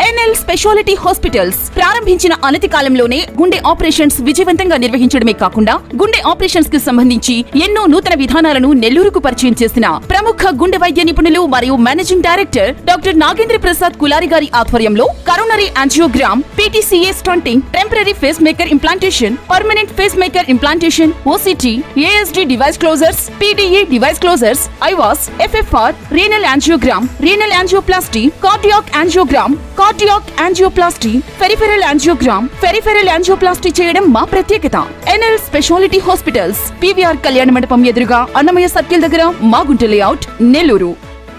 NL speciality hospitals ప్రారంభించిన అనతి కాలంలోనే గుండె ఆపరేషన్స్ విజయవంతంగా నిర్వహించడమే కాకుండా గుండె ఆపరేషన్స్ కి సంబంధించి ఎన్నో నూతన విధానాలను నెల్లూరుకు పరిచయం చేసిన ప్రముఖ గుండె వైద్య నిపుణులు మరియు managing director doctor Nagendra Prasad Kulari గారి ఆధ్వర్యంలో coronary angiogram PTCA stenting temporary pacemaker implantation permanent pacemaker implantation OCT ASD device closures PDE device closures IVUS FFR renal angiogram renal angioplasty cardiac angiogram cardiac angioplasty peripheral angiogram peripheral angioplasty చేయడం మా ప్రత్యేకత NL speciality hospitals PVR కళ్యాణ మండపం ఎదురుగా Annamayya circle దగ్గర Magunta layout Nellore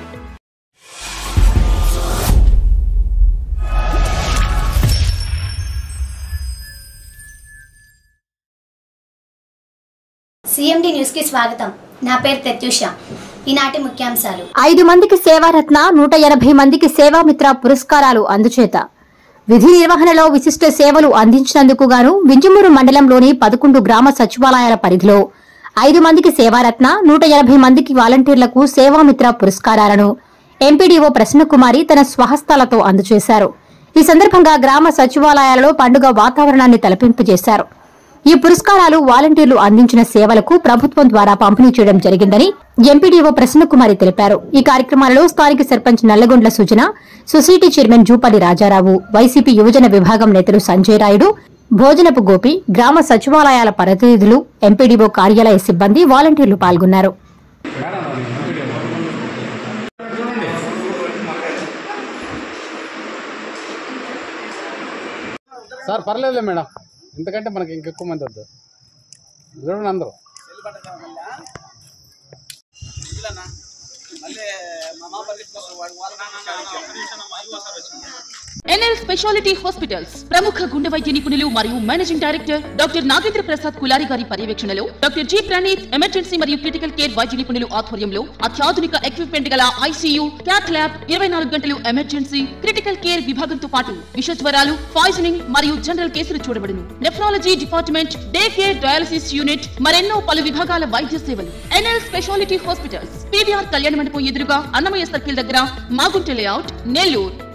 CMD news కి స్వాగతం నా పేరు ప్రత్యూష ఈనాటి ముఖ్యాంశాలు ఐదు మందికి సేవారత్న నూట ఎనభై మందికి సేవామిత్ర పురస్కారాలు అందుచేత విధి నిర్వహణలో విశిష్ట సేవలు అందించినందుకు గాను వింజమూరు మండలంలోని పదకొండు గ్రామ సచివాలయాల పరిధిలో ఐదు మందికి సేవారత్న నూట ఎనభై మందికి వాలంటీర్లకు సేవామిత్ర పురస్కారాలను ఎంపీడీఓ ప్రసన్నకుమారి తన స్వహస్తాలతో అందజేశారు ఈ సందర్భంగా గ్రామ సచివాలయాలలో పండుగ వాతావరణాన్ని తలపింపజేశారు ఈ పురస్కారాలు వాలంటీర్లు అందించిన సేవలకు ప్రభుత్వం ద్వారా పంపిణీ చేయడం జరిగిందని ఎంపీడీఓ ప్రసన్నకుమారి తెలిపారు ఈ కార్యక్రమాలలో స్థానిక sarpanch Nallagondla Sujana society chairman Jupalli Rajarao YCP యువజన విభాగం నేతలు సంజయ్ రాయుడు భోజనపు గోపి గ్రామ సచివాలయాల ప్రతినిధులు ఎంపీడీఓ కార్యాలయ సిబ్బంది వాలంటీర్లు పాల్గొన్నారు సార్ పర్లేదులే మేడం ఎందుకంటే మనకి ఇంకెక్కువ మంది వద్దు చూడండి అందరూ ఎన్ఎల్ స్పెషాలిటీ హాస్పిటల్స్ ప్రముఖ గుండె వైద్య నిపుణులు మరియు managing director doctor Nagendra Prasad Kulari గారి పర్యవేక్షణలో డాక్టర్ జి ప్రణీత్ ఎమర్జెన్సీ మరియు క్రిటికల్ కేర్ వైద్య నిపుణులు ఆధ్వర్యంలో అత్యాధునిక ఎక్విప్మెంట్ గల ఐసీయూ క్యాట్ ల్యాబ్ ఇరవై నాలుగు గంటలు ఎమర్జెన్సీ క్రిటికల్ కేర్ విభాగంతో పాటు విషజ్వరాలు పాయిజనింగ్ మరియు జనరల్ కేసులు చూడబడును nephrology department day care dialysis unit మరెన్నో పలు విభాగాల వైద్య సేవలు ఎన్ఎల్ స్పెషాలిటీ హాస్పిటల్స్ పీవీఆర్ కళ్యాణ మండపం ఎదురుగా అన్నమయ్య సర్కిల్ దగ్గర మాగుంట లేఅవుట్ నెల్లూరు